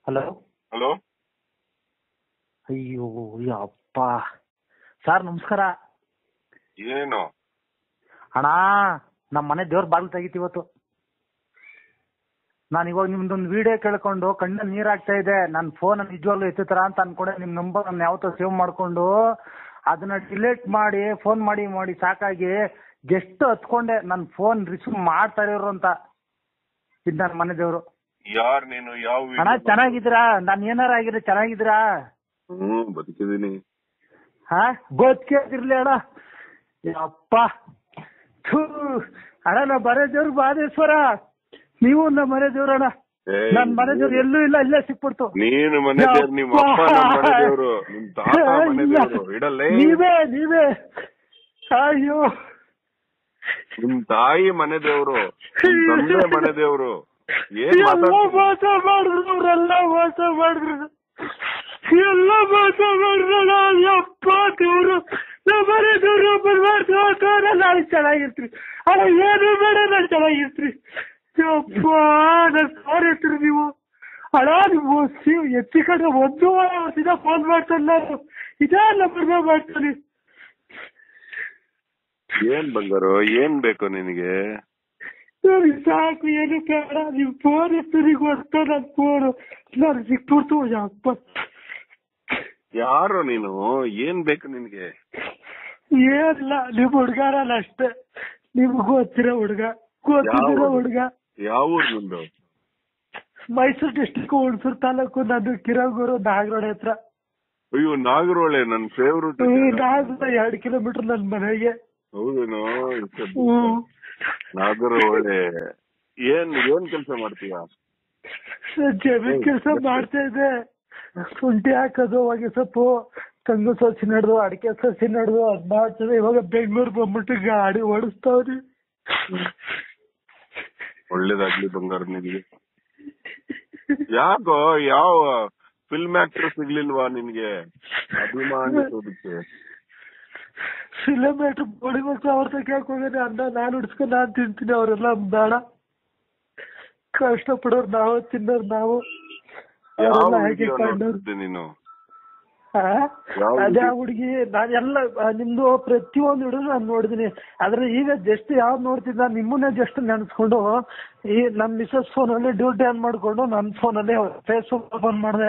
Hello hello ಅಯ್ಯೋ ಯಪ್ಪ sir ನಮಸ್ಕಾರ ಏನು ಅಣ್ಣ ನಮ್ಮ ಮನೆ ದೇವ್ರ ಬಾಗಿಲು ತೆಗಿತಿ ಇವತ್ತು ನಾನು ಇವಾಗ ನಿಮ್ದೊಂದು ವಿಡಿಯೋ ಕೇಳ್ಕೊಂಡು ಕಣ್ಣಲ್ಲಿ ನೀರ್ ಆಗ್ತಾ ಇದೆ ನನ್ನ ಫೋನ್ ನಿಜವಾಗ್ಲೂ ಎತ್ತುತ್ತರ ಅಂತ ಅನ್ಕೊಂಡೆ ನಿಮ್ ನಂಬರ್ ನಾನು ಯಾವತ್ತೋ ಸೇವ್ ಮಾಡ್ಕೊಂಡು ಅದನ್ನ ಡಿಲೀಟ್ ಮಾಡಿ ಫೋನ್ ಮಾಡಿ ಮಾಡಿ ಸಾಕಾಗಿ ಜಸ್ಟ್ ಹತ್ಕೊಂಡೆ ನನ್ನ ಫೋನ್ ರಿಸೀವ್ ಮಾಡ್ತಾ ಇರೋರು ಅಂತ ಇದು ನನ್ನ ಮನೆ ದೇವ್ರು ಯಾರ್ ನೀನು ಯಾವ ಅಣ್ಣ video ಚೆನ್ನಾಗಿದ್ದೀರಾ ನಾನು ಏನಾರ ಆಗಿದ್ರೆ ಚೆನ್ನಾಗಿದ್ದೀರಾ ಹ್ಮ್ ಬದುಕಿದೀನಿ ಹಾ ಬದುಕಿರ್ಲಿ ಅಣ್ಣ ಯಪ್ಪ ಥೂ ಅಣ್ಣ ನಾ ಮನೆ ದೇವ್ರು ಮಾದೇಶ್ವರ ನೀವು ನಮ್ಮ ಮನೆ ದೇವ್ರಣ್ಣ ಏ, ನನ್ ಮನೆ ದೇವ್ರು ಎಲ್ಲೂ ಇಲ್ಲ ಇಲ್ಲೇ ಸಿಕ್ಬಿಡ್ತು ನೀನು ಮನೆ ದೇವ್ರು ನಿಮ್ಮ ಅಪ್ಪ ನಮ್ಮ ಮನೆ ದೇವ್ರು ನಿಮ್ ತಾತ ಮನೆ ದೇವ್ರು ಇಡಲ್ಲೇ ನೀವೇ ನೀವೇ ಅಯ್ಯೋ ನಿಮ್ ತಾಯಿ ಮನೆ ದೇವ್ರು ನಿಮ್ ತಂದೆ ಮನೆ ದೇವ್ರು ಏನ್ ಎಲ್ಲ ಮಾತಾಡ್ತೀನಿ ಮೋಸ ಮಾಡಿದ್ರು ಅವ್ರೆಲ್ಲ ಮೋಸ ಮಾಡಿದ್ರು ಎಲ್ಲ ಮೋಸ ಮಾಡಿದ್ರಲ್ಲ ಯಪ್ಪ ದೇವ್ರು ನಮ್ಮ ಮನೆ ದೇವ್ರು ಬರ್ಬಾರ್ದು ನಾನು ಚೆನ್ನಾಗಿರ್ತೀರಿ ಅಲ್ಲ ಏನು ಬೇಡ ನಾನು ಚೆನ್ನಾಗಿರ್ತೀರಿ ಯಪ್ಪ ನಾನು ಸಾರಿ ಇರ್ತೀರಿ ನೀವು ಅಣ್ಣ ನೀವು ಸಿ- ಎತ್ತಿ ಕಡೆ ಒಂದು ವರ್ಷದಿಂದ ಫೋನ್ ಮಾಡ್ತಾನೆ ನಾನು ಇದೇ ನಂಬರ್ ಮಾಡ್ತಾನೆ ಏನ್ ಬಂಗಾರು ಏನ್ ಬೇಕು ನಿನಗೆ ಸರಿ ಸಾಕು ಏನು ಬೇಡ ನೀವು ಫೋನ್ ಎತ್ತರಿಗೆ ಹೊರ್ತು ನನ್ನ ಫೋನು ನಾನು ಸಿಕ್ಬಿಡ್ತು ಯಪ್ಪ ಯಾರು ನೀನು ಏನ್ ಬೇಕು ನಿನ್ಗೆ ಏನಿಲ್ಲ ನಿಮ್ ಹುಡ್ಗಾರಲ್ಲ ಅಷ್ಟೇ ನಿಮ್ಗ್ ಗೊತ್ತಿರೋ ಹುಡ್ಗ ಗೊತ್ತಿರೋ ಯಾವ ಹುಡ್ಗ ಯಾವ ಊರ್ ನಿಂದು ಮೈಸೂರು ಡಿಸ್ಟಿಕ್ ಹುಣಸೂರು ತಾಲೂಕು ನಂದು ಕಿರಂಗೂರು ನಾಗರೋಡ್ ಹತ್ರ ಅಯ್ಯೋ ನಾಗರೋಳೆ ನನ್ ಫೇವ್ರೆಟ್ ನಾಗರ ಎರಡು ಕಿಲೋಮೀಟರ್ ನನ್ ಮನೆಗೆ ಹೌದೇನೋ ಹ್ಮ್ ನಾಗರೋಳೆ ಏನ್ ಏನ್ ಕೆಲಸ ಮಾಡ್ತೀಯ ಜಮೀನ್ ಕೆಲಸ ಮಾಡ್ತಾ ಇದ್ದೆ ಶುಂಠಿ ಹಾಕೋದು ಹೊಗೆ ಸೊಪ್ಪು ಕಂಗು ಸಸಿ ನಡೆದು ಅಡಿಕೆ ಸಸಿ ನಡೆದು ಅದ್ ಮಾಡ್ತದೆ ಇವಾಗ ಬೆಂಗಳೂರು ಬಂದ್ಬಿಟ್ಟು ಗಾಡಿ ಓಡಿಸ್ತಾವ್ರಿ ಒಳ್ಳೇದಾಗ್ಲಿ ಬಂಗಾರ ನಿನ್ಗೆ ಯಾಕೋ ಯಾವ ಫಿಲ್ಮ್ ಆಕ್ಟರ್ ಸಿಗ್ಲಿಲ್ವಾ ನಿನ್ಗೆ ಅಭಿಮಾನಿಸೋದಕ್ಕೆ ಕಿಲೋಮೀಟರ್ ಹೊಡಿಬೇಕು ಅವ್ರ ತಗ್ಯಾಕ್ ಹೋಗೋಣ ಅನ್ನ ನಾನು ಹಿಡ್ಸ್ಕೊಂಡು ನಾನ್ ತಿಂತೀನಿ ಅವರೆಲ್ಲ ಬೇಡ ಕಷ್ಟ ಪಡೋರು ನಾವು ತಿನ್ನೋರು ನಾವು ಯಾವ ಅವರೆಲ್ಲ ಹೇಗೆ ವಿಡಿಯೋ ಕಂಡವ್ರು ನೋಡ್ತಿದ್ದೆ ನೀನು ಆ? ಯಾವ ಅದೇ ಆ video? ಹುಡುಗಿ ನಾನೆಲ್ಲ ಆ, ನಿಮ್ದು ಪ್ರತಿಯೊಂದು ಹಿಡಿದು ನಾನು ನೋಡಿದೀನಿ ಆದ್ರೆ ಈಗ ಜಸ್ಟ್ ಯಾವ್ದು ನೋಡ್ತಿದ್ದ ನಿಮ್ಮನ್ನೇ ಜಸ್ಟ್ ನೆನ್ಸ್ಕೊಂಡು ಈ ನಮ್ ಮಿಸಸ್ ಫೋನಲ್ಲಿ ಡ್ಯೂಟಿ ಆನ್ ಮಾಡ್ಕೊಂಡು ನನ್ನ ಫೋನಲ್ಲಿ ಫೇಸ್ಬುಕ್ ಓಪನ್ ಮಾಡಿದೆ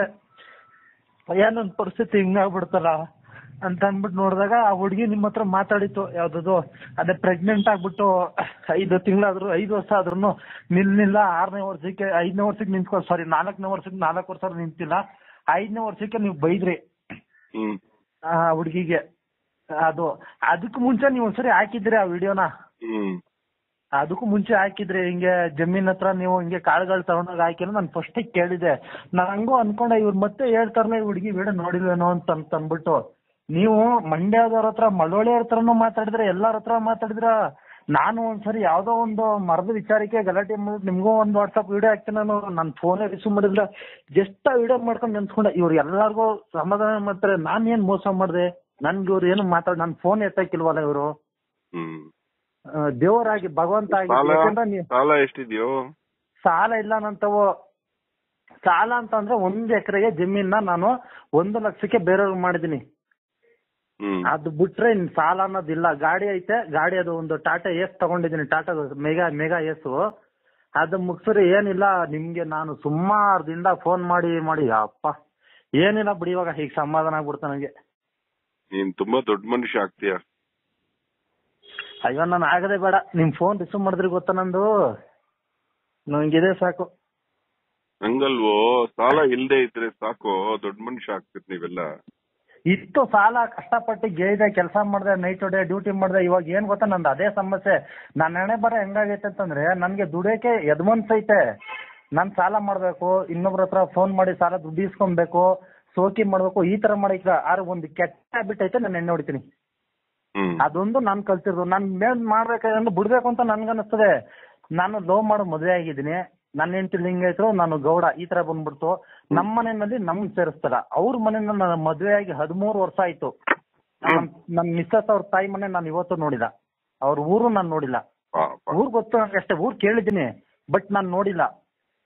ಏನ್ ನನ್ ಪರಿಸ್ಥಿತಿ ಹಿಂಗಾಗ್ಬಿಡ್ತಲ್ಲ ಅಂತ ಅಂದ್ಬಿಟ್ಟು ನೋಡಿದಾಗ ಆ ಹುಡುಗಿ ನಿಮ್ಮ ಹತ್ರ ಮಾತಾಡಿತ್ತು ಯಾವ್ದದು ಅದೇ ಪ್ರೆಗ್ನೆಂಟ್ ಆಗ್ಬಿಟ್ಟು ಐದು ತಿಂಗಳಾದ್ರು ಐದು ವರ್ಷ ಆದ್ರೂ ನಿಲ್ನಿಲ್ಲ ಆರನೇ ವರ್ಷಕ್ಕೆ ಐದನೇ ವರ್ಷಕ್ಕೆ ನಿಂತ್ಕೊ ಸಾರಿ ನಾಲ್ಕನೇ ವರ್ಷಕ್ಕೆ ನಾಲ್ಕು ವರ್ಷ ನಿಂತಿಲ್ಲ ಐದನೇ ವರ್ಷಕ್ಕೆ ನೀವು ಬೈದ್ರಿ ಹ್ಮ್ ಆ ಹುಡುಗಿಗೆ ಅದು ಅದಕ್ಕೂ ಮುಂಚೆ ನೀವು ಒಂದ್ಸರಿ ಹಾಕಿದ್ರಿ ಆ ವಿಡಿಯೋನ ಹ್ಮ್ ಅದಕ್ಕೂ ಮುಂಚೆ ಹಾಕಿದ್ರಿ ಹಿಂಗೆ ಜಮೀನ್ ಹತ್ರ ನೀವು ಹಿಂಗೆ ಕಾಳುಗಳು ತಗೊಂಡೋಗಿ ಹಾಕಿರೋ ನಾನು ಫಸ್ಟ್ ಕೇಳಿದೆ ನಾನು ಹಂಗೂ ಅನ್ಕೊಂಡೆ ಇವ್ರು ಮತ್ತೆ ಹೇಳ್ತಾರಲ್ಲ ಈ ಹುಡುಗಿ ವಿಡಿಯೋ ನೋಡಿಲ್ವೇನೋ ಅಂತ ಅಂತ ಅಂದ್ಬಿಟ್ಟು ನೀವು ಮಂಡ್ಯದವ್ರ ಹತ್ರ ಮಳವಳ್ಳಿ ಹತ್ರನೂ ಮಾತಾಡಿದ್ರೆ ಎಲ್ಲಾರ ಹತ್ರ ಮಾತಾಡಿದ್ರ ನಾನು ಒಂದ್ಸರಿ ಯಾವ್ದೋ ಒಂದು ಮರದ ವಿಚಾರಕ್ಕೆ ಗಲಾಟೆ ಮಾಡ್ಬಿಟ್ಟು ನಿಮ್ಗೂ ಒಂದು ವಾಟ್ಸಪ್ ವಿಡಿಯೋ ಹಾಕ್ತೀನಿ ನಾನು ನನ್ನ ಫೋನೇ ರಿಸೀವ್ ಮಾಡಿದ್ರ ಜಸ್ಟ್ ಆ ವಿಡಿಯೋ ಮಾಡ್ಕೊಂಡು ನೆನ್ಸ್ಕೊಂಡೆ ಇವ್ರು ಎಲ್ಲಾರ್ಗೂ ಸಮಾಧಾನ ಮಾಡ್ತಾರೆ ನಾನ್ ಏನ್ ಮೋಸ ಮಾಡ್ದೆ ನನ್ಗೆ ಇವ್ರು ಏನು ಮಾತಾಡ್ ನನ್ ಫೋನ್ ಎತ್ತಕ್ಕಿಲ್ವಲ್ಲ ಇವರು ಹ್ಮ್ ದೇವರಾಗಿ ಭಗವಂತ ಆಗಿ ಸಾಲ ಯಾಕಂದ್ರೆ ನೀ- ಸಾಲ ಎಷ್ಟಿದ್ಯೋ ಸಾಲ ಇಲ್ಲ ನಂತವು ಸಾಲ ಅಂತಂದ್ರೆ ಒಂದ್ ಎಕರೆಗೆ ಜಮೀನ ನಾನು ಒಂದು ಲಕ್ಷಕ್ಕೆ ಬೇರೆಯವ್ರಿಗೆ ಮಾಡಿದೀನಿ ಹ್ಮ್ ಅದು ಬಿಟ್ರೆ ಇನ್ ಸಾಲ ಅನ್ನೋದಿಲ್ಲ ಗಾಡಿ ಐತೆ ಗಾಡಿ ಅದು ಒಂದು ಟಾಟಾ ಏಸ್ ತಗೊಂಡಿದ್ದೀನಿ ಟಾಟಾ ಮೆಗಾ ಮೆಗಾ ಏಸು ಅದು ಮುಗ್ಸ್ರಿ ಏನಿಲ್ಲ ನಿಮ್ಗೆ ನಾನು ಸುಮಾರದಿಂದ ಫೋನ್ ಮಾಡಿ ಮಾಡಿ ಅಪ್ಪ ಏನಿಲ್ಲ ಬಿಡಿ ಇವಾಗ ಈಗ ಸಮಾಧಾನ ಆಗ್ಬಿಡ್ತು ನನಗೆ ನೀನ್ ತುಂಬಾ ದೊಡ್ಡ ಮನುಷ್ಯ ಆಗ್ತೀಯ ಅಯ್ಯೋ ನಾನು ಆಗದೆ ಬೇಡ ನಿಮ್ ಫೋನ್ ರಿಸೀವ್ ಮಾಡಿದ್ರಿ ಗೊತ್ತಾ ನಂದು ನಂಗಿದೆ ಸಾಕು ಹಂಗಲ್ವೋ ಸಾಲ ಇಲ್ದೇ ಇದ್ರೆ ಸಾಕು ದೊಡ್ಡ ಮನುಷ್ಯ ಆಗ್ತೀರಿ ನೀವೆಲ್ಲ ಇತ್ತು ಸಾಲ ಕಷ್ಟಪಟ್ಟು ಗೇಯ್ದೆ ಕೆಲಸ ಮಾಡಿದೆ ನೈಟ್ ಡೇ ಡ್ಯೂಟಿ ಮಾಡಿದೆ ಇವಾಗ ಏನ್ ಗೊತ್ತಾ ನಂದು ಅದೇ ಸಮಸ್ಯೆ ನನ್ನ ಹಣೆ ಬರ ಹೆಂಗಾಗೈತೆ ಅಂತಂದ್ರೆ ನನ್ಗೆ ದುಡಿಯಕ್ಕೆ ಐತೆ ನಾನ್ ಸಾಲ ಮಾಡ್ಬೇಕು ಇನ್ನೊಬ್ರ ಹತ್ರ ಫೋನ್ ಮಾಡಿ ಸಾಲ ದುಡ್ಡು ಇಸ್ಕೊಬೇಕು ಸೋಕಿ ಮಾಡ್ಬೇಕು ಈ ತರ ಮಾಡಿಕ ಆದ್ರೆ ಒಂದು ಕೆಟ್ಟ ಹ್ಯಾಬಿಟ್ ಐತೆ ನಾನು ಎಣ್ಣೆ ಹೊಡಿತೀನಿ ಹ್ಮ್ ಅದೊಂದು ನಾನ್ ಕಲ್ತಿರೋದು ನಾನ್ ಮೇಲ್ ಮಾಡ್ಬೇಕಾದ್ರೆ ಬಿಡ್ಬೇಕು ಅಂತ ನನ್ಗನ್ನಿಸ್ತದೆ ನಾನು ಲವ್ ಮಾಡೋ ಮದುವೆ ಆಗಿದ್ದೀನಿ ನನ್ನ ಹೆಂಡತಿ ಲಿಂಗಾಯತರು ನಾನು ಗೌಡ ಈ ತರ ಬಂದ್ಬಿಡ್ತು ನಮ್ಮ ಮನೆಯಲ್ಲಿ ನಮ್ ಸೇರಿಸ್ತಾರ ಅವ್ರ ಮನೆಯಿಂದ ನನ್ನ ಮದುವೆ ಆಗಿ ಹದಿಮೂರು ವರ್ಷ ಆಯ್ತು ನಮ್ ನಮ್ ಮಿಸ್ಸಸ್ ಅವ್ರ ತಾಯಿ ಮನೆ ನಾನು ಇವತ್ತು ನೋಡಿಲ್ಲ ಅವ್ರ ಊರು ನಾನು ನೋಡಿಲ್ಲ ಪಾಪ ಊರ್ ಗೊತ್ತು ನಂಗೆ ಅಷ್ಟೇ ಊರ್ ಕೇಳಿದ್ದೀನಿ ಬಟ್ ನಾನ್ ನೋಡಿಲ್ಲ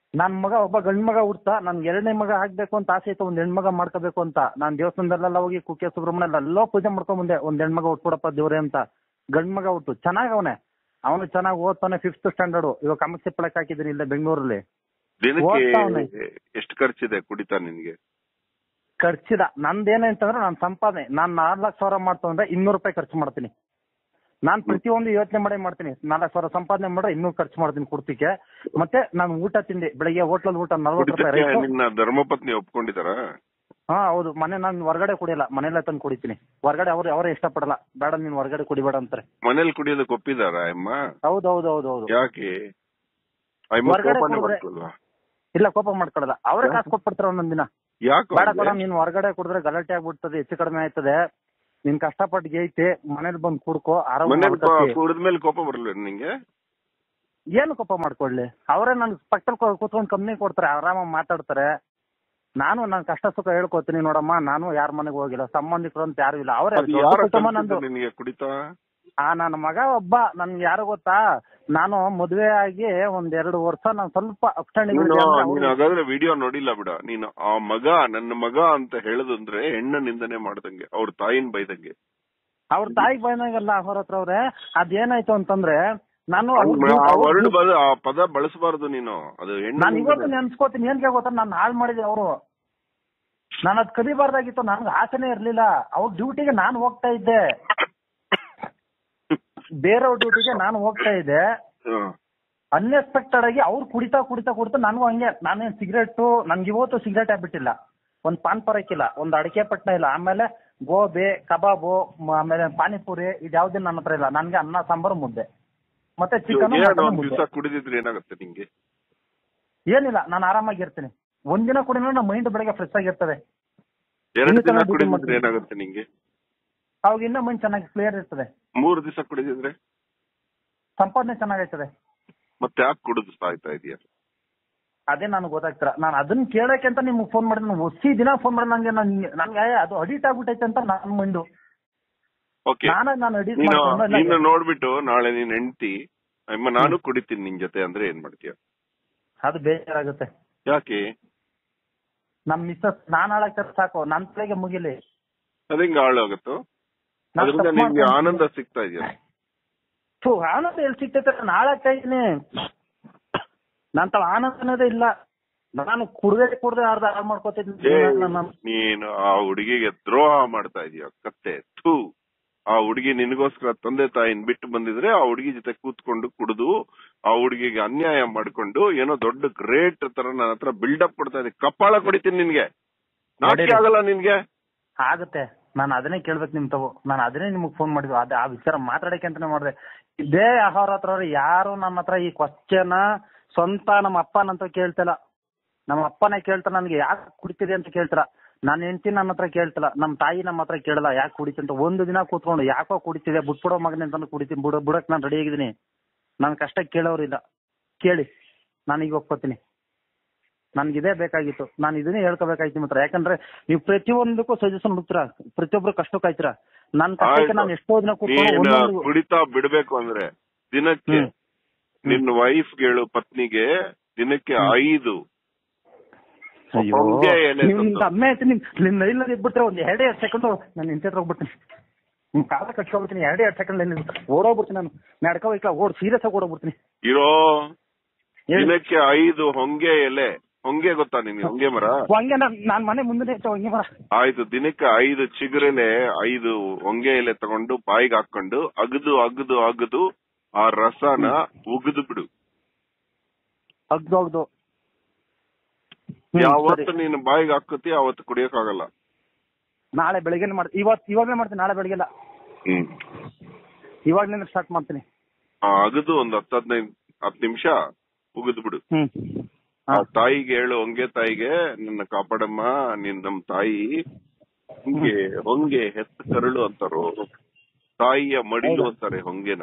ನನ್ ಮಗ ಒಬ್ಬ ಗಂಡ್ ಮಗ ಹುಡ್ತಾ ನನ್ಗೆ ಎರಡನೇ ಮಗ ಆಗ್ಬೇಕು ಅಂತ ಆಸೆ ಇತ್ತು ಒಂದ್ ಹೆಣ್ಮಗ ಮಾಡ್ಕೋಬೇಕು ಅಂತ ನಾನ್ ದೇವಸ್ಥಾನದಲ್ಲೆಲ್ಲ ಹೋಗಿ ಕುಕ್ಕೆ ಸುಬ್ರಹ್ಮಣ್ಯ ಎಲ್ಲೋ ಪೂಜೆ ಮಾಡ್ಕೊಂಡ್ ಬಂದೆ ಒಂದ್ ಹೆಣ್ಮಗ ಹುಟ್ಕೊಡಪ್ಪ ದೇವ್ರೆ ಅಂತ ಗಂಡ್ ಮಗ ಹುಟ್ಟು ಚೆನ್ನಾಗ್ ಅವನೆ ಅವನು ಚೆನ್ನಾಗಿ ಓದ್ತಾನೆ ಫಿಫ್ತ್ ಸ್ಟ್ಯಾಂಡರ್ಡ್ ಇವಾಗ ಕಮರ್ಸಿ ಪಳಕ್ ಹಾಕಿದ್ದೀನಿ ಇಲ್ಲೇ ಬೆಂಗಳೂರಲ್ಲಿ ದಿನಕ್ಕೆ ಓದ್ತಾವ್ನೆ. ಎಷ್ಟು ಖರ್ಚಿದೆ ಕುಡಿತಾ ನಿನ್ಗೆ ಖರ್ಚಿದ ನಂದೇನಂತಂದ್ರೆ ನಾನು ಸಂಪಾದನೆ ನಾನ್ ನಾಲ್ಕು ಸಾವಿರ ಮಾಡ್ತಂದ್ರೆ ಇನ್ನೂರು ರೂಪಾಯಿ ಖರ್ಚು ಮಾಡ್ತೀನಿ ನಾನ್ ಪ್ರತಿಯೊಂದು ಯೋಚನೆ ಮಾಡೇ ಮಾಡ್ತೀನಿ ನಾಲ್ಕು ಸಾವಿರ ಸಂಪಾದನೆ ಮಾಡ್ರೆ ಇನ್ನೂರು ಖರ್ಚು ಮಾಡ್ತೀನಿ ಕುಡ್ತಿಕ್ಕೆ ಮತ್ತೆ ನಾನು ಊಟ ತಿಂಡಿ ಬೆಳಿಗ್ಗೆ ಹೋಟ್ಲಲ್ಲಿ ಊಟ ನಲ್ವತ್ತು ರೂಪಾಯಿ ಕುಡಿತಕ್ಕೆ ರೈಸು ನಿನ್ನ ಧರ್ಮಪತ್ನಿ ಒಪ್ಕೊಂಡಿದಾರ ಹಾ ಹೌದು ಮನೆ ನಾನು ಹೊರಗಡೆ ಕುಡಿಯಲ್ಲ ಮನೇಲೆ ತಂದು ಕುಡಿತೀನಿ ಹೊರಗಡೆ ಅವ್ರು ಅವರೇ ಇಷ್ಟಪಡಲ್ಲ ಬೇಡ ನೀನ್ ಹೊರಗಡೆ ಕುಡಿಬೇಡ ಅಂತಾರೆ ಮನೇಲಿ ಕುಡಿಯೋದಕ್ಕೆ ಒಪ್ಪಿದಾರ ಅಮ್ಮ ಹೌದು ಹೌದು ಹೌದು ಹೌದು ಯಾಕೆ ಅಮ್ಮ ಹೊರ್ಗಡೆ ಕೋಪನೇ ಕುಡ್ದ್ರೆ- ಮಾಡ್ಕೊಲ್ವಾ ಇಲ್ಲ ಕೋಪ ಮಾಡ್ಕೊಳಲ್ಲ ಅವರೇ ಕಾಸು ಕೊಟ್ಬಿಡ್ತಾರೆ ಒಂದೊಂದ್ ದಿನ ಯಾಕೆ ಬೇಡ ಕೊಡ ನೀನ್ ಹೊರಗಡೆ ಕುಡಿದ್ರೆ ಗಲಾಟೆ ಆಗ್ಬಿಡ್ತದೆ ಹೆಚ್ಚು ಕಡಿಮೆ ಆಯ್ತದೆ ನೀನ್ ಕಷ್ಟಪಟ್ಟು ಗೇಯ್ತಿ ಮನೇಲಿ ಬಂದು ಕುಡ್ಕೋ ಆರಾಮ ಮನೇಲಿ ಕುಡಿದ್ಮೇಲೆ ಕೋಪ ಬರಲ್ವ ನಿಂಗೆ ಏನು ಕೋಪ ಮಾಡ್ಕೊಳ್ಳಿ ಅವರೇ ನನ್ ಪಕ್ಕದಲ್ಲಿ ಕೂತ್ಕೊಂಡು ಕಂಪ್ನಿ ಕೊಡ್ತಾರೆ ಆರಾಮಾಗಿ ಮಾತಾಡ್ತಾರೆ ನಾನು ನನ್ ಕಷ್ಟ ಸುಖ ಹೇಳ್ಕೊತೀನಿ ನೋಡಮ್ಮ ನಾನು ಯಾರ ಮನೆಗೆ ಹೋಗಿಲ್ಲ ಸಂಬಂಧಿಕರು ಅಂತ ಯಾರು ಇಲ್ಲ ಅವರೇ ಅದು ಯಾರ ಕುಟುಂಬ ನಂದು ಕಲ್ಸಿದ್ದು ನಿನಗೆ ಕುಡಿತಾ ಆ ನನ್ನ ಮಗ ಒಬ್ಬ ನನ್ಗೆ ಯಾರು ಗೊತ್ತಾ ನಾನು ಮದುವೆ ಆಗಿ ಒಂದ್ ಎರಡು ವರ್ಷ ನಾನು ಸ್ವಲ್ಪ ನೀನು ಅಪ್ಸ್ಟ್ಯಾಂಡಿಂಗ್ ನೀನು ಹಾಗಾದ್ರೆ ವಿಡಿಯೋ ನೋಡಿಲ್ಲ ಬಿಡ ನೀನು ಆ ಮಗ ನನ್ನ ಮಗ ಅಂತ ಹೇಳದಂದ್ರೆ ಹೆಣ್ಣ ನಿಂದನೆ ಮಾಡ್ದಂಗೆ ಅವ್ರ ತಾಯಿನ ಬೈದಂಗೆ ಅವ್ರ ತಾಯಿಗೆ ಬಂದಂಗಲ್ಲ ಅವ್ರ ಹತ್ರ ಅವ್ರೆ ಅದೇನಾಯ್ತು ಅಂತಂದ್ರೆ ನಾನು ಆ ಅವ್ರ್- ವರ್ಡ್ ಬದ ಆ ಪದ ಬಳಸಬಾರದು ನೀನು ಅದು ಹೆಣ್ಣು ನಾನು ಇವತ್ತು ನಿಂದನೆ. ನೆನ್ಸ್ಕೋತೀನಿ ಏನ್ ಗೊತ್ತಾ ನಾನು ಹಾಳು ಮಾಡಿದೆ ಅವರು ನಾನು ಅದ್ ಕಲಿಬಾರ್ದಾಗಿತ್ತು ನನ್ಗೆ ಆಸೆನೇ ಇರ್ಲಿಲ್ಲ ಅವ್ರ ಡ್ಯೂಟಿಗೆ ನಾನು ಹೋಗ್ತಾ ಇದ್ದೆ ಬೇರೆಯವ್ರ ಡ್ಯೂಟಿಗೆ ನಾನು ಹೋಗ್ತಾ ಇದ್ದೆ ಹ್ಮ್. ಅನ್ಎಕ್ಸ್ಪೆಕ್ಟೆಡ್ ಆಗಿ ಅವ್ರು ಕುಡಿತಾ ಕುಡಿತಾ ಕುಡಿತಾ ನನಗೂ ಹಂಗೆ ನಾನೇನ್ ಸಿಗರೇಟು ನನ್ಗೆ ಇವತ್ತು ಸಿಗರೇಟ್ ಆಗ್ಬಿಟ್ಟಿಲ್ಲ ಒಂದ್ ಪಾನ್ ಪರಕ್ಕಿಲ್ಲ ಒಂದ್ ಅಡಿಕೆ ಪಟ್ನ ಇಲ್ಲ ಆಮೇಲೆ ಗೋಬಿ ಕಬಾಬು ಮ- ಆಮೇಲೆ ಪಾನಿಪುರಿ ಇದು ಯಾವ್ದೇ ನನ್ನ ಹತ್ರ ಇಲ್ಲ ನನ್ಗೆ ಅನ್ನ ಸಾಂಬಾರು ಮುದ್ದೆ ಮತ್ತೆ ಚಿಕನ್ ಏನು ಒಂದ್ ದಿವಸ ಕುಡಿದಿದ್ರೆ ಏನಾಗುತ್ತೆ ನಿಂಗೆ ಏನಿಲ್ಲ ನಾನು ಆರಾಮಾಗಿರ್ತೀನಿ ಒಂದಿನ ಕುಡಿದ್ರೆ ನಮ್ಮ ಮೈಂಡ್ ಬೆಳಗ್ಗೆ ಫ್ರೆಶ್ ಆಗಿರ್ತದೆ ಎರಡು ಇನ್ನು ದಿನ ಚೆನ್ನಾಗಿ ಕುಡಿದಿದ್ರೆ ಮಾಡ್ತೀನಿ. ಏನಾಗುತ್ತೆ ನಿಂಗೆ ಅವಾಗ ಇನ್ನೂ ಮೈಂಡ್ ಚೆನ್ನಾಗಿ ಕ್ಲಿಯರ್ ಇರ್ತದೆ ಮೂರು ದಿವಸ ಕುಡಿದಿದ್ರೆ ಸಂಪಾದನೆ ಚೆನ್ನಾಗೈತದೆ ಮತ್ತೆ ಯಾಕೆ ಕುಡಿದು ಸಾಯ್ತಾ ಇದೀಯ ಅದೇ ನನಗೆ ಗೊತ್ತಾಗ್ತಿರ ನಾನು ಅದನ್ನ ಕೇಳಕ್ಕೆ ಅಂತ ನಿಮ್ಗೆ ಫೋನ್ ಮಾಡಿದ್ರೆ ನಾನು ಒಸಿ ದಿನ ಫೋನ್ ಮಾಡಿ ನಂಗೆ ನನ್ಗೆ ನನ್ಗೆ ಅದು ಅಡಿಟ್ ಆಗ್ಬಿಟ್ಟೈತೆ ಅಂತ ನನ್ನ ಮೈಂಡು ಓಕೆ ನಾನಾಗಿ ನಾನು ಅಡಿಟ್ ನೀನು ಮಾಡ್ಕೊಂಡು ನಿನ್ನ ಎಲ್ಲ- ನೋಡ್ಬಿಟ್ಟು ನಾಳೆ ನೀನ್ ಹೆಂಡತಿ ಅಮ್ಮ ನಾನು ಕುಡಿತೀನಿ ನಿನ್ ಜೊತೆ ಅಂದ್ರೆ ಏನ್ ಮಾಡ್ತೀಯ ಅದು ಬೇಜಾರಾಗುತ್ತೆ ಯಾಕೆ ನಮ್ ಮಿಸ್ಸಸ್ ನಾನ್ ಹಾಳಾಗ್ತಾರೆ ಸಾಕು ನನ್ ತಲೆಗೆ ಮುಗಿಲಿ ಅದಿಂಗ ಹಾಳಾಗುತ್ತೋ ನಾನ್ ಅದರಿಂದ ತಪ್ಪು ನಿಮ್ಗೆ ಮಾಡ್ಕೊಂತೀನಿ. ಆನಂದ ಸಿಗ್ತಾ ಇದೆಯಾ ಥು, ಆನಂದ ಎಲ್ಲಿ ಸಿಗ್ತೈತೆ ನಾನು ಹಾಳಾಗ್ತಾ ಇದ್ದೀನಿ ನನ್ ತಾವ ಆನಂದ ಅನ್ನೋದೇ ಇಲ್ಲ ನಾನು ಕುಡ್ದೆ ಕುಡ್ದೆ ಅರ್ಧ ಹಾಳು ಏ, ಮಾಡ್ಕೋತಿದ್ದೀನಿ ನಾನು ನೀನು ಆ ಹುಡುಗಿಗೆ ದ್ರೋಹ ಮಾಡ್ತಾ ಇದೀಯ ಕತ್ತೆ ಥೂ ಆ ಹುಡುಗಿ ನಿನಗೋಸ್ಕರ ತಂದೆ ತಾಯಿನ ಬಿಟ್ಟು ಬಂದಿದ್ರೆ ಆ ಹುಡುಗಿ ಜೊತೆ ಕೂತ್ಕೊಂಡು ಕುಡಿದು ಆ ಹುಡುಗಿಗೆ ಅನ್ಯಾಯ ಮಾಡ್ಕೊಂಡು ಏನೋ ದೊಡ್ಡ ಗ್ರೇಟ್ ತರ ನನ್ನ ಹತ್ರ ಬಿಲ್ಡಪ್ ಕೊಡ್ತಾ ಇದೆ ಕಪ್ಪಾಳ ಕೊಡಿತೀನಿ ನಿನ್ಗೆ ನಾಚಿಕೆ ನೋಡಿರಿ. ಆಗಲ್ಲ ನಿನ್ಗೆ ಆಗತ್ತೆ ನಾನು ಅದನ್ನೇ ಕೇಳ್ಬೇಕು ನಿಮ್ ತಗೋ ನಾನು ಅದನ್ನೇ ನಿಮ್ಗೆ ಫೋನ್ ಮಾಡಿದ್ವಿ ಅದೇ ಆ ವಿಚಾರ ಮಾತಾಡಕ್ಕೆ ಅಂತಾನೆ ಮಾಡಿದೆ ಇದೇ ಅವ್ರ ಹತ್ರ ಅವ್ರು ಯಾರು ನನ್ನ ಹತ್ರ ಈ ಕ್ವಶನ್ ಸ್ವಂತ ನಮ್ಮ ಅಪ್ಪನಂತ ಕೇಳ್ತಿಲ್ಲ ನಮ್ಮ ಅಪ್ಪನೇ ಕೇಳ್ತಾರ ನನ್ಗೆ ಯಾಕೆ ಕುಡಿತೀರಿ ಅಂತ ಕೇಳ್ತಾರ ನನ್ನ ಹೆಂಡತಿ ನನ್ನ ಹತ್ರ ಕೇಳ್ತಿಲ್ಲ ನಮ್ಮ ತಾಯಿ ನಮ್ಮ ಹತ್ರ ಕೇಳಲ್ಲ ಯಾಕೆ ಕುಡಿತಿ ಅಂತ ಒಂದು ದಿನ ಕೂತ್ಕೊಂಡು ಯಾಕೋ ಕುಡಿತಿದೆ ಬಿಟ್ಬಿಡೋ ಮಗನೇ ಅಂತ ಕುಡಿತೀನಿ ಬಿಡ ಬಿಡಕ್ ನಾನು ರೆಡಿ ಆಗಿದ್ದೀನಿ ನನ್ ಕಷ್ಟ ಕೇಳೋರಿಲ್ಲ ಕೇಳಿ ನಾನು ಈಗ ಒಪ್ಕೋತೀನಿ ನನ್ಗೆ ಇದೇ ಬೇಕಾಗಿತ್ತು ನಾನು ಇದನ್ನೇ ಹೇಳ್ಕೋಬೇಕಾಯ್ತು ಮಾತ್ರ ಯಾಕಂದ್ರೆ ನೀವು ಪ್ರತಿಯೊಂದಕ್ಕೂ ಸಜೆಷನ್ ಹುಡುಕ್ತೀರಾ ಪ್ರತಿಯೊಬ್ರು ಕಷ್ಟ ಕಾಯ್ತೀರಾ ನನ್ನ ಕಷ್ಟಕ್ಕೆ ಆಯ್ತು. ನಾನು ಎಷ್ಟೋ ದಿನ ಕೂತ್ಕೊಂಡು ನೀನ್ ಒಂದೊಂದು ಕುಡಿತಾ ಬಿಡ್ಬೇಕು ಅಂದ್ರೆ ದಿನಕ್ಕೆ ಹ್ಮ್. ನಿನ್ನ ವೈಫ್ ಹೇಳು ಪತ್ನಿಗೆ ದಿನಕ್ಕೆ ಐದು ಅಯ್ಯೋ ಹೊಂಗೆ ಎಲೆ ನಿಮ್ ತಂದು. ಅಮ್ಮ ಐತೆ ನಿಮ್ ನಿಮ್ ಇಲ್ಲ ಇದ್ಬಿಟ್ರೆ ಒಂದ್ ಎರಡೇ ಎರಡು ಸೆಕೆಂಡ್ ನಾನು ನಿಂತ ಹತ್ರ ಹೋಗ್ಬಿಡ್ತೀನಿ ನಿಮ್ ಕಾಲ ಕಟ್ಕೊಬಿಡ್ತೀನಿ ಎರಡೇ ಎರಡು ಸೆಕೆಂಡ್ ಓಡೋಗ್ಬಿಡ್ತೀನಿ ನಾನು ನಡ್ಕೊ ಹೋಯ್ಕಲ್ಲ ಓಡ್ ಸೀರಿಯಸ್ ಆಗಿ ಓಡೋಗ್ಬಿಡ್ತೀನಿ ಇರೋ ಹೇಳಿ. ದಿನಕ್ಕೆ ಐದು ಹೊಂಗೆ ಎಲೆ ಹೊಂಗೆ ಗೊತ್ತಾ ನಿನ್ಗೆ ಹೊಂಗೆ ಮರ ಹಂಗೆ ನಾನ್ ನಾನ್ ಮನೆ ಮುಂದೆ ಐತೆ ಹಂಗೆ ಮರ ಆಯ್ತು ದಿನಕ್ಕೆ ಐದು ಚಿಗುರೆಲೆ ಐದು ಹೊಂಗೆ ಎಲೆ ತಗೊಂಡು ಬಾಯಿಗೆ ಹಾಕೊಂಡು ಅಗದು ಅಗದು ಅಗದು ಆ ರಸನ ಉಗಿದು ಬಿಡು ಅಗ್ದು ಅಗ್ದು ಹ್ಮ್, ಯಾವತ್ತು ಸರಿ. ನೀನು ಬಾಯಿಗೆ ಹಾಕತಿ ಅವತ್ತು ಕುಡಿಯಕ್ಕಾಗಲ್ಲ ನಾಳೆ ಬೆಳಿಗ್ಗೆ ಮಾಡ್ತೀನಿ ಇವತ್ ಇವಾಗಲೇ ಮಾಡ್ತೀನಿ ನಾಳೆ ಬೆಳಿಗ್ಗೆ ಹ್ಮ್ ಇವಾಗ್ಲಿಂದ ಸ್ಟಾರ್ಟ್ ಮಾಡ್ತೀನಿ ಆ ಅಗದು ಒಂದ್ ಹತ್ತು ಹದಿನೈದು ಹತ್ತು ನಿಮಿಷ ಉಗಿದು ಬಿಡು ಹ್ಮ್ ಆ ತಾಯಿಗೆ ಹೇಳು ಹೊಂಗೆ ತಾಯಿಗೆ ನನ್ನ ಕಾಪಾಡಮ್ಮ ನೀನ್ ನಮ್ ತಾಯಿ ಹೊಂಗೆ ಹೊಂಗೆ ಹೆತ್ತ ಕರಳು ಅಂತಾರೋ ತಾಯಿಯ ಮಡಿಲು ಅಂತಾರೆ ಹೊಂಗೆನ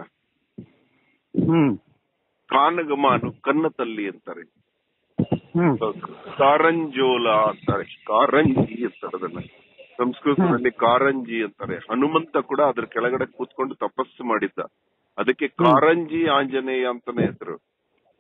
ಹ್ಮ್ ಕಾನಗಮಾನು ಕನ್ನ ತಲ್ಲಿ ಅಂತಾರೆ ಹ್ಮ್ ಕಾರಂಜೋಲ ಅಂತಾರೆ ಕಾರಂಜಿ ಅಂತಾರೆ ಅದನ್ನ ಸಂಸ್ಕೃತದಲ್ಲಿ ಕಾರಂಜಿ ಅಂತಾರೆ ಹನುಮಂತ ಕೂಡ ಅದ್ರ ಕೆಳಗಡೆ ಕೂತ್ಕೊಂಡು ತಪಸ್ಸು ಮಾಡಿದ್ದ ಅದಕ್ಕೆ ಕಾರಂಜಿ ಆಂಜನೇಯ ಅಂತಾನೆ ಹೆಸರು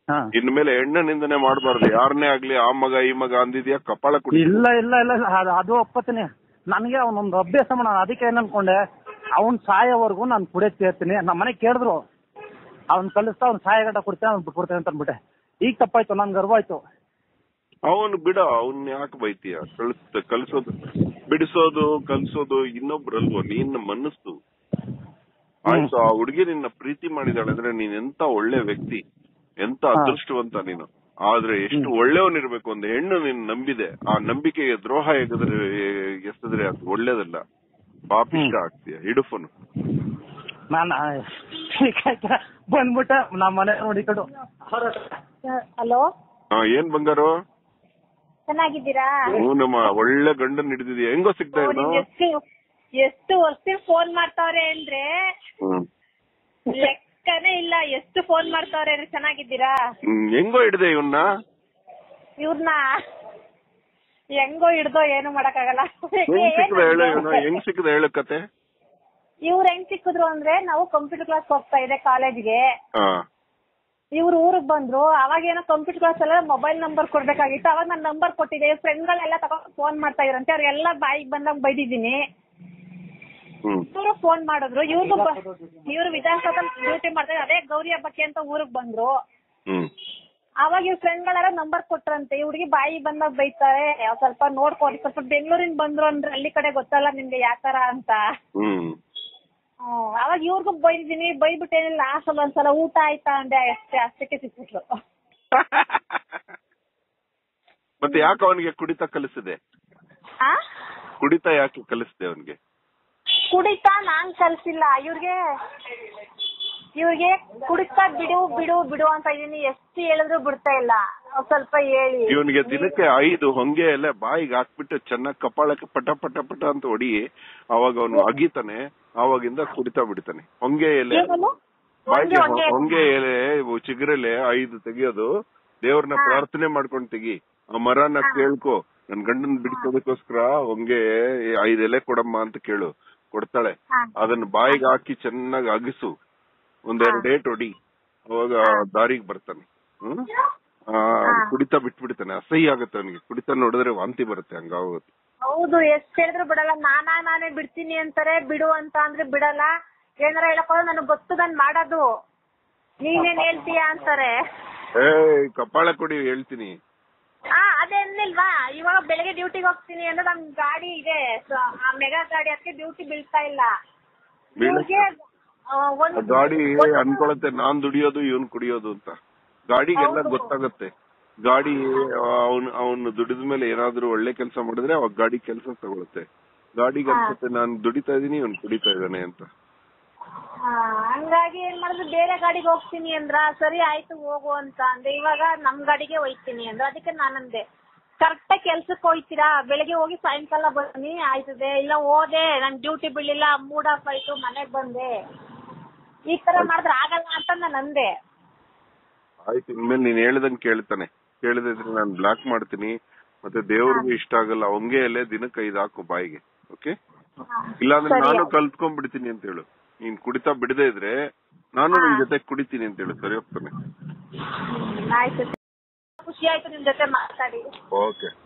ಹಾ ಇನ್ಮೇಲೆ ಹೆಣ್ಣ ನಿಂದನೆ ಮಾಡಬಾರ್ದು ಯಾರನ್ನೇ ಆಗ್ಲಿ ಆ ಮಗ ಈ ಮಗ ಅಂದಿದ್ಯಾ ಕಪಾಳ ಕುಡಿ ಇಲ್ಲ ಇಲ್ಲ ಇಲ್ಲ ಇಲ್ಲ, ಅದು ಅದು ಒಪ್ಪತ್ತೀನಿ ನನಗೆ ಅವನೊಂದು ಅಭ್ಯಾಸ ಮಾಡೋಣ ಅದಕ್ಕೆ ಏನ್ ಅನ್ಕೊಂಡೆ ಅವ್ನ್ ಸಾಯೋವರೆಗೂ ನಾನು ಕುಡಿಯಕ್ ಸೇರ್ತೀನಿ ನಮ್ಮ ಮನೆ ಕೇಳಿದ್ರು ಅವ್ನ್ ಕಲಿಸ್ತಾ ಅವ್ನ್ ಸಾಯಗಟ್ಟ ಕುಡ್ತೇನೆ ಅವ್ನ್ ಬಿಟ್ಬಿಡ್ತೇನೆ ಅಂತ ಅನ್ಬಿಟ್ಟೆ ಈಗ ತಪ್ಪಾಯ್ತು ನನ್ ಗರ್ವ ಆಯ್ತು ಅವನು ಬಿಡ ಅವನ್ ಯಾಕೆ ಬೈತೀಯ ಕಳಿಸ್ ಕಲ್ಸೋದು ಬಿಡಿಸೋದು ಕಲ್ಸೋದು ಇನ್ನೊಬ್ರಲ್ವ ನೀನ್ ಮನಸ್ಸು ಆಯ್ತು ಆ ಹುಡುಗಿ ನಿನ್ನ ಪ್ರೀತಿ ಮಾಡಿದಾಳೆ ಅಂದ್ರೆ ನೀನ್ ಎಂತ ಒಳ್ಳೆ ವ್ಯಕ್ತಿ ಎಂತ ಹಾ. ಅದೃಷ್ಟವಂತ ನೀನು ಆದ್ರೆ ಎಷ್ಟು ಒಳ್ಳೆಯವನಿರ್ಬೇಕು ಒಂದು ಹೆಣ್ಣು ನಿನ್ ನಂಬಿದೆ ಆ ನಂಬಿಕೆಗೆ ದ್ರೋಹ ಎಗದ್ರೆ ಎಸೆದ್ರೆ ಅದು ಒಳ್ಳೇದಲ್ಲ ಪಾಪಿಷ್ಟ ಆಗ್ತೀಯ ಹಿಡುಫನು ನಾನು ಬಂದ್ಬಿಟ್ಟೆ ನಮ್ಮ ಮನೆ ನೋಡಿಕೊಂಡು ಹಲೋ ಹಾ ಏನ್ ಬಂಗಾರು ಚೆನ್ನಾಗಿದ್ದೀರಾ ಹ್ಞೂ ನಮ್ಮ ಒಳ್ಳೆ ಗಂಡನ್ ಹಿಡಿದಿದ್ಯಾ ಹೆಂಗೋ ಸಿಗ್ತಾ ಓ, ಇದ್ನು ನಿಮ್ಗೆ ಎಷ್ಟು ಎಷ್ಟು ವರ್ಷ ಫೋನ್ ಮಾಡ್ತಾವ್ರೆ ಅಂದ್ರೆ ಹ್ಮ್ ಲೆಕ್ಕನೇ ಇಲ್ಲ ಎಷ್ಟು ಫೋನ್ ಮಾಡ್ತಾವ್ರೆ ಅಂದ್ರೆ ಚೆನ್ನಾಗಿದ್ದೀರಾ ಹ್ಮ್, ಹೆಂಗೋ ಹಿಡ್ದೆ ಇವನ್ನ ಇವ್ರನ್ನ ಹೆಂಗೋ ಹಿಡ್ದೋ ಏನು ಮಾಡಕ್ಕಾಗಲ್ಲ ಹೆಂಗ್ ಸಿಕ್ಕದ ಹೇಳು ಇವನು ಹೆಂಗ್ ಸಿಕ್ಕದ ಹೇಳು ಕತೆ ಇವ್ರು ಹೆಂಗ್ ಸಿಕ್ಕಿದ್ರು ಅಂದ್ರೆ ನಾವು ಕಂಪ್ಯೂಟರ್ ಕ್ಲಾಸ್ ಹೋಗ್ತಾ ಇದೆ ಕಾಲೇಜ್ಗೆ ಹಾ ಇವ್ರು ಊರಿಗೆ ಬಂದ್ರು ಅವಾಗ ಏನೋ ಕಂಪ್ಯೂಟರ್ ಕ್ಲಾಸ್ ಎಲ್ಲ ಮೊಬೈಲ್ ನಂಬರ್ ಕೊಡ್ಬೇಕಾಗಿತ್ತು ಅವಾಗ ನಾನು ನಂಬರ್ ಕೊಟ್ಟಿದ್ದೆ ಫ್ರೆಂಡ್ಗಳೆಲ್ಲ ತಗೊಂಡು ಫೋನ್ ಮಾಡ್ತಾ ಇದ್ರಂತೆ ಅವ್ರಿಗೆಲ್ಲ ಬಾಯಿಗೆ ಬಂದಾಗ ಬೈದಿದ್ದೀನಿ ಹ್ಮ್ ಇವರು ಫೋನ್ ಮಾಡಿದ್ರು ಇವ್ರಿಗೂ ಇವ್ರು ವಿಧಾನಸೌಧ ಡ್ಯೂಟಿ ಮಾಡ್ತಾರೆ ಅದೇ ಗೌರಿ ಹಬ್ಬಕ್ಕೆ ಅಂತ ಊರಿಗೆ ಬಂದ್ರು ಹ್ಮ್ ಅವಾಗ ಇವ್ರ ಫ್ರೆಂಡ್ಗಳೆಲ್ಲ ನಂಬರ್ ಕೊಟ್ರಂತೆ ಇವ್ರಿಗೆ ಬಾಯಿ ಬಂದಾಗ ಬೈತಾರೆ ಅವ್ರ್ ಸ್ವಲ್ಪ ನೋಡ್ಕೊಡಿ ಸ್ವಲ್ಪ ಬೆಂಗಳೂರಿಂದ ಬಂದ್ರು ಅಂದ್ರೆ ಹಳ್ಳಿ ಕಡೆ ಗೊತ್ತಲ್ಲ ನಿಮ್ಗೆ ಯಾತರ ಅಂತ ಹ್ಮ್ ಹ್ಮ್ ಅವಾಗ ಇವ್ರಿಗೂ ಬೈದಿದ್ದೀನಿ ಬೈಬಿಟ್ಟು ಏನಿಲ್ಲ ಲಾಸ್ಟ್ ಅಲ್ಲಿ ಒಂದ್ಸಲ ಊಟ ಆಯ್ತಾ ಅಂದೆ ಅಷ್ಟೇ ಅಷ್ಟಕ್ಕೆ ಸಿಕ್ಬಿಟ್ರು ಮತ್ತೆ ಯಾಕೆ ಅವನಿಗೆ ಕುಡಿತ ಕಲಿಸಿದೆ ಆ ಕುಡಿತ ಯಾಕೆ ಕಲಿಸಿದೆ ಅವನಿಗೆ ಕುಡಿತಾ ನಾನ್ ಕಲ್ಸಿಲ್ಲ ಇವ್ರಿಗೆ ಇವ್ರಿಗೆ ಕುಡಿತಾ ಬಿಡು ಬಿಡು ಬಿಡು ಅಂತ ಇದೀನಿ ಎಷ್ಟು ಹೇಳಿದ್ರು ಬಿಡ್ತಾ ಇಲ್ಲ ಒಂದ್ ಸ್ವಲ್ಪ ಹೇಳಿ ಇವನಿಗೆ ದಿನಕ್ಕೆ ಐದು ಹೊಂಗೆ ಎಲ್ಲ ಬಾಯಿಗೆ ಹಾಕ್ಬಿಟ್ಟು ಚೆನ್ನಾಗಿ ಕಪಾಳಕ್ಕೆ ಪಟ ಪಟ ಪಟ ಅಂತ ಹೊಡಿ ಅವಾಗ ಅವನು ಅಗಿತಾನೆ ಅವಾಗಿಂದ ಕುಡಿತಾ ಬಿಡ್ತಾನೆ ಹೊಂಗೆ ಎಲೆ ಏನು? ಬಾಯಿಗೆ ಹೊಂಗೆ, ಹೊಂಗೆ. ಹೊಂಗೆ ಎಲೆ ಇವು ಚಿಗುರೆಲೆ ಐದು ತೆಗಿಯೋದು ದೇವ್ರನ್ನ ಪ್ರಾರ್ಥನೆ ಮಾಡ್ಕೊಂಡ್ ತೆಗಿ ಆ ಮರನ ಕೇಳ್ಕೊ ನನ್ ಗಂಡನ್ ಬಿಡಿಸೋದಕ್ಕೋಸ್ಕರ ಹೊಂಗೆ ಐದ್ ಎಲೆ ಕೊಡಮ್ಮ ಅಂತ ಕೇಳು ಕೊಡ್ತಾಳೆ ಹಾ. ಅದನ್ನ ಬಾಯಿಗೆ ಹಾಕಿ ಚೆನ್ನಾಗಿ ಅಗಿಸು ಒಂದೆರಡು ಏಟ್ ಹೊಡಿ ಅವಾಗ ದಾರಿಗೆ ಬರ್ತಾನೆ ಹ್ಮ್ ಆ, ಕುಡಿತಾ ಬಿಟ್ಬಿಡ್ತಾನೆ ಅಸಹ್ಯ ಆಗುತ್ತೆ ಅವನಿಗೆ ಕುಡಿತಾ ನೋಡಿದ್ರೆ ವಾಂತಿ ಬರುತ್ತೆ ಹಂಗಾಗುತ್ತೆ ಹೌದು ಎಷ್ಟ್ ಹೇಳಿದ್ರು ಬಿಡಲ್ಲ ನಾನಾ ನಾನೇ ಬಿಡ್ತೀನಿ ಅಂತಾರೆ ಬಿಡು ಅಂತ ಅಂದ್ರೆ ಬಿಡಲ್ಲ ಏನಾರ ಹೇಳಕ್ ಹೋದ್ರೆ ನನಗ್ ಗೊತ್ತು ನಾನ್ ಮಾಡೋದು ನೀನೇನ್ ಹೇಳ್ತೀಯ ಅಂತಾರೆ ಏ ಕಪಾಳ ಕೊಡಿ ಹೇಳ್ತೀನಿ ಹಾ ಅದೇ ಅಂದಿಲ್ವಾ ಇವಾಗ ಬೆಳಗ್ಗೆ ಡ್ಯೂಟಿಗೆ ಹೋಗ್ತೀನಿ ಅಂದ್ರೆ ನಮ್ ಗಾಡಿ ಇದೆ So, ಆ ಮೆಗಾ ಗಾಡಿ ಅದಕ್ಕೆ ಡ್ಯೂಟಿ ಬೀಳ್ತಾ ಇಲ್ಲ ಬೀಳ- ಇವ್ರಿಗೆ ಆ, ಒಂದ್ ಆ ಗಾಡಿ ಅನ್ಕೊಳತ್ತೆ ನಾನ್ ದುಡಿಯೋದು ಇವನ್ ಕುಡಿಯೋದು ಅಂತ ಗಾಡಿಗೆಲ್ಲ ಹೌದು. ಗೊತ್ತಾಗತ್ತೆ ಗಾಡಿ ಅವನ್ ಅವನು ದುಡಿದ ಮೇಲೆ ಏನಾದ್ರೂ ಒಳ್ಳೆ ಕೆಲಸ ಮಾಡಿದ್ರೆ ಅವಾಗ ಗಾಡಿ ಕೆಲಸ ತಗೊಳುತ್ತೆ ಗಾಡಿಗೆ ಅನ್ಸುತ್ತೆ ನಾನ್ ದುಡಿತಾ ಇದೀನಿ ಇವನ್ ಕುಡಿತಾ ಇದ್ದಾನೆ ಅಂತ ಆ, ಹಂಗಾಗಿ ಏನ್ ಮಾಡಿದ್ರು ಬೇರೆ ಗಾಡಿಗೆ ಹೋಗ್ತೀನಿ ಅಂದ್ರ ಸರಿ ಆಯ್ತು ಹೋಗು ಅಂತ ಅಂದೆ ಇವಾಗ ನಮ್ ಗಾಡಿಗೆ ಹೋಯ್ತೀನಿ ಅಂದ್ರ ಅದಕ್ಕೆ ನಾನಂದೆ ಕರೆಕ್ಟ್ ಕೆಲ್ಸಕ್ಕೆ ಹೋಯ್ತೀರಾ ಬೆಳಿಗ್ಗೆ ಹೋಗಿ ಸಾಯಂಕಾಲ ಬನ್ನಿ ಆಯ್ತದೆ ಇಲ್ಲ ಹೋದೆ ನನ್ ಡ್ಯೂಟಿ ಬೀಳಿಲ್ಲ ಮೂಡ್ ಆಫ್ ಆಯ್ತು ಮನೆಗ್ ಬಂದೆ ಈ ತರ ಮಾಡಿದ್ರೆ ಆಗಲ್ಲ ಅಂತ ನಾನು ಅಂದೆ ಆಯ್ತು ಇನ್ಮೇಲೆ ನೀನ್ ಹೇಳ್ದಂಗ್ ಕೇಳ್ತಾನೆ ಕೇಳಿದ್ರೆ ನಾನ್ ಬ್ಲಾಕ್ ಮಾಡ್ತೀನಿ ಮತ್ತೆ ದೇವ್ರಿಗೂ ಇಷ್ಟ ಆಗಲ್ಲ ಅವಂಗೆ ಅಲ್ಲೇ ದಿನಕ್ಕೆ ಐದು ಹಾಕು ಬಾಯಿಗೆ ಓಕೆ ಇಲ್ಲಾಂದ್ರೆ ಸರಿ ನಾನು ಆಯ್ತು. ಕಲ್ತ್ಕೊಂಡ್ಬಿಡ್ತೀನಿ ಅಂತ ಹೇಳು ನೀನ್ ಕುಡಿತಾ ಬಿಡದೇ ಇದ್ರೆ ನಾನು ನಿನ್ ಜೊತೆ ಕುಡಿತೀನಿ ಅಂತ ಹೇಳು ಸರಿ ಹೋಗ್ತಾನೆ ಹ್ಮ್, ಆಯ್ತು ಖುಷಿ ಆಯ್ತು ನಿಮ್ ಜೊತೆ ಮಾತಾಡಿ ಓಕೆ